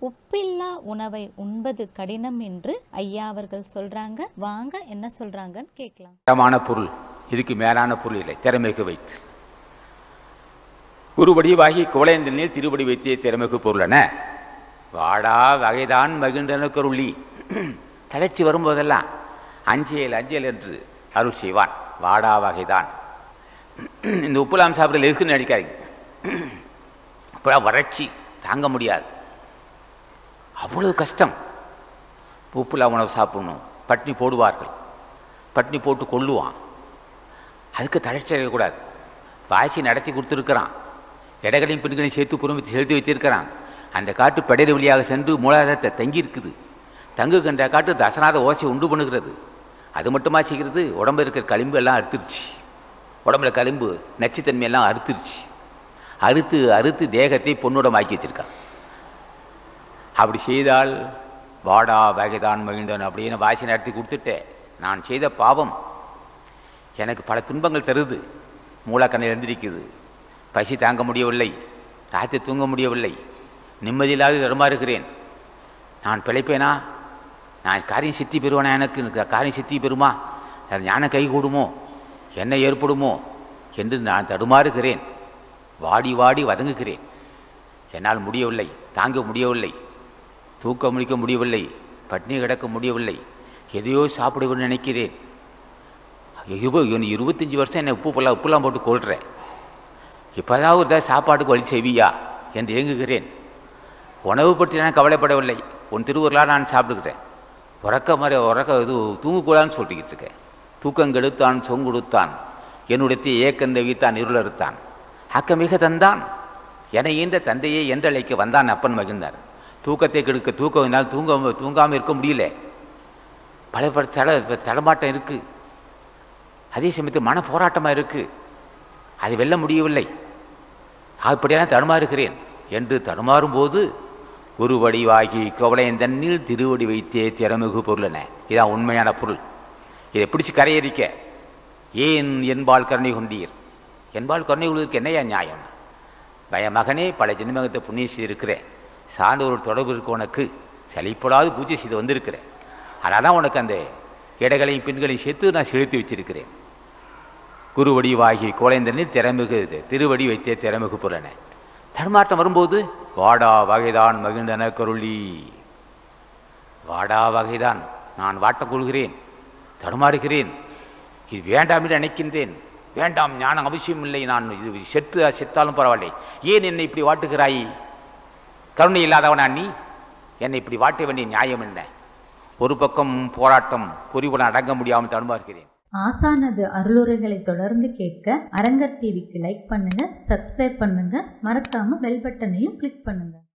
உப்பில்லா உணவை உண்பது கடினம் என்று ஐயா அவர்கள் சொல்றாங்க வாங்க என்ன சொல்றாங்கன்னு கேட்கலாம் தரமான பொருள் இதுக்கு மேலான பொருள் இல்லை திறமைக்கு வைத்து குருவடிவாகி குவளைந்தனில் திருவடி வைத்தே திறமைக்கு பொருளென வாடா வகைதான் மகிழ்ந்தன கருளி தளர்ச்சி வரும்போதெல்லாம் அஞ்சேல் அஞ்சேல் என்று அருள் செய்வான் வாடா வகைதான் இந்த உப்புலாம் சாப்பிட்றது எதுக்குன்னு நினைக்காதீங்க அப்புறம் வறட்சி தாங்க முடியாது அவ்வளவு கஷ்டம் உப்புலா உணவு சாப்பிடணும் பட்னி போடுவார்கள் பட்னி போட்டு கொல்லுவான் அதுக்கு தளர்ச்சி அடையக்கூடாது வாசி நடத்தி கொடுத்துருக்கிறான் இடங்களையும் பெண்களையும் சேர்த்து புறம்பி செலுத்தி வைத்திருக்கிறான் அந்த காட்டு படையிற வழியாக சென்று மூலாதாரத்தை தங்கி இருக்குது தங்கு கண்ட காட்டு தசநாத ஓசை உண்டு பண்ணுகிறது அது மட்டுமா செய்கிறது உடம்புல இருக்கிற களிம்பு எல்லாம் அறுத்துருச்சு உடம்புல களிம்பு நச்சுத்தன்மை எல்லாம் அறுத்துருச்சு அறுத்து அறுத்து தேகத்தை பொன்னுடமாக்கி வச்சிருக்கான் அப்படி செய்தால் வாடா வகைதான் மகிழ்ந்தன் அப்படின்னு வாசி நடத்தி கொடுத்துட்டேன் நான் செய்த பாவம் எனக்கு பல துன்பங்கள் தருது மூலக்கண்ணில் எழுந்திருக்குது பசி தாங்க முடியவில்லை ராத்திரி தூங்க முடியவில்லை நிம்மதியில்லாத தடுமாறுகிறேன் நான் பிழைப்பேனா நான் காரியம் சித்தி பெறுவேனா எனக்கு எனக்கு காரியம் சித்தி பெறுமா அது ஞானம் கை கூடுமோ என்ன ஏற்படுமோ என்று நான் தடுமாறுகிறேன் வாடி வாடி வதங்குகிறேன் என்னால் முடியவில்லை தாங்க முடியவில்லை தூக்க முடிக்க முடியவில்லை பட்னி கிடக்க முடியவில்லை எதையோ சாப்பிடுவேன்னு நினைக்கிறேன் இருபது இவனு இருபத்தஞ்சி வருஷம் என்னை உப்பு பொல்லாம் உப்புலாம் போட்டு கொள்கிறேன் இப்போதான் ஒரு தடவை சாப்பாட்டுக்கு வழி செய்வியா என்று ஏங்குகிறேன் உணவு பற்றி நான் கவலைப்படவில்லை உன் திருவுருளாக நான் சாப்பிட்டுக்கிறேன் உறக்க மாதிரி உறக்க இது தூங்கக்கூடாதுன்னு சொல்லிக்கிட்டு இருக்கேன் தூக்கம் கெடுத்தான் சொங்குடுத்தான் என்னுடைய ஏக்கந்த வீத்தான் இருளறுத்தான் அக்கமிக தந்தான் என ஈன்ற தந்தையை என்றழைக்க வந்தான் அப்பன் மகிழ்ந்தார் தூக்கத்தை கெடுக்க தூக்கம் என்னால் தூங்க தூங்காமல் இருக்க முடியல பல பல தட தடமாட்டம் இருக்குது அதே சமயத்தில் மன போராட்டமாக இருக்குது அதை வெல்ல முடியவில்லை அப்படியான தடுமாறுகிறேன் என்று தடுமாறும்போது குரு வடிவாகி கோவலையன் தண்ணில் திருவடி வைத்தே திறமிகு பொருளென இதான் உண்மையான பொருள் இதை பிடிச்சு கரையறிக்க ஏன் என்பால் கருணை கொண்டீர் என்பால் கருணை கொள்வதற்கு என்னையா நியாயம் பய மகனே பல ஜென்மகத்தை புண்ணியம் செய்திருக்கிறேன் சார்ந்த ஒரு தொடர்பு இருக்க உனக்கு சலிப்படாது பூஜை செய்து வந்திருக்கிறேன் ஆனால் தான் உனக்கு அந்த இடைகளையும் பெண்களையும் சேர்த்து நான் செலுத்தி வச்சிருக்கிறேன் குருவடிவாகி கோலைந்தனில் திறமிகு திருவடி வைத்தே திறமிகு புலன தடுமாட்டம் வரும்போது வாடா வகைதான் மகிழ்ந்தன கருளி வாடா வகைதான் நான் வாட்டம் கொள்கிறேன் தடுமாறுகிறேன் இது வேண்டாம் என்று நினைக்கின்றேன் வேண்டாம் ஞானம் அவசியம் இல்லை நான் இது செத்து செத்தாலும் பரவாயில்லை ஏன் என்னை இப்படி வாட்டுகிறாய் கருணை இல்லாதவனா நீ என்னை இப்படி வாட்ட வேண்டிய நியாயம் என்ன ஒரு பக்கம் போராட்டம் குறிவுடன் அடங்க முடியாமல் தடுமாறுகிறேன் ஆசானது அருளுரைகளை தொடர்ந்து கேட்க அரங்கர் டிவிக்கு லைக் பண்ணுங்க சப்ஸ்கிரைப் பண்ணுங்க மறக்காம பெல் பட்டனையும் கிளிக் பண்ணுங்க